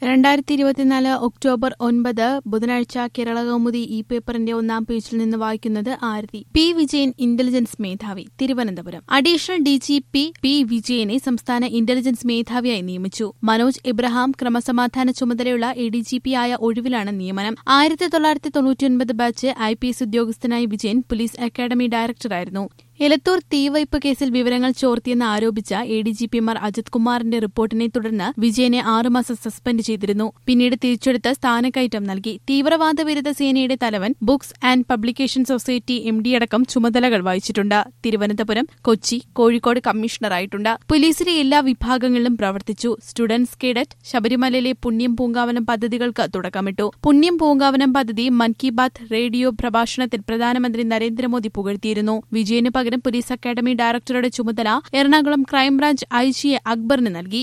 രണ്ടായിരത്തി ഇരുപത്തിനാല് ഒക്ടോബർ ഒൻപത് ബുധനാഴ്ച കേരള കൗമുദി ഇ പേപ്പറിന്റെ ഒന്നാം പേജിൽ നിന്ന് വായിക്കുന്നത് ആരതി പി വിജയൻ ഇന്റലിജൻസ് മേധാവി തിരുവനന്തപുരം അഡീഷണൽ ഡിജിപി പി വിജയനെ സംസ്ഥാന ഇന്റലിജൻസ് മേധാവിയായി നിയമിച്ചു മനോജ് ഇബ്രഹാം ക്രമസമാധാന ചുമതലയുള്ള എ ഡി ജി പി ആയ ഒഴിവിലാണ് നിയമനം ആയിരത്തി തൊള്ളായിരത്തി തൊണ്ണൂറ്റിയൊൻപത് ബാച്ച് ഐ പി എസ് ഉദ്യോഗസ്ഥനായ വിജയൻ പോലീസ് അക്കാദമി ഡയറക്ടറായിരുന്നു എലത്തൂർ തീവയ്പ് കേസിൽ വിവരങ്ങൾ ചോർത്തിയെന്ന് ആരോപിച്ച എ ഡി ജി പിമാർ അജിത് കുമാറിന്റെ റിപ്പോർട്ടിനെ തുടർന്ന് വിജയനെ ആറുമാസം സസ്പെൻഡ് ചെയ്തിരുന്നു പിന്നീട് തിരിച്ചെടുത്ത് സ്ഥാനക്കയറ്റം നൽകി തീവ്രവാദ വിരുദ്ധ സേനയുടെ തലവൻ books and publication society M D അടക്കം ചുമതലകൾ വഹിച്ചിട്ടുണ്ട് തിരുവനന്തപുരം കൊച്ചി കോഴിക്കോട് കമ്മീഷണറായിട്ടുണ്ട് പോലീസിലെ എല്ലാ വിഭാഗങ്ങളിലും പ്രവർത്തിച്ചു സ്റ്റുഡൻസ് കേഡറ്റ് ശബരിമലയിലെ പുണ്യം പൂങ്കാവനം പദ്ധതികൾക്ക് തുടക്കമിട്ടു പുണ്യം പൂങ്കാവനം പദ്ധതി മൻ കി ബാത്ത് റേഡിയോ പ്രഭാഷണത്തിൽ പ്രധാനമന്ത്രി നരേന്ദ്രമോദി പുകഴ്ത്തിയിരുന്നു വിജയന് പകരം പോലീസ് അക്കാദമി ഡയറക്ടറുടെ ചുമതല എറണാകുളം ക്രൈംബ്രാഞ്ച് ഐ ജി അക്ബറിന് നൽകി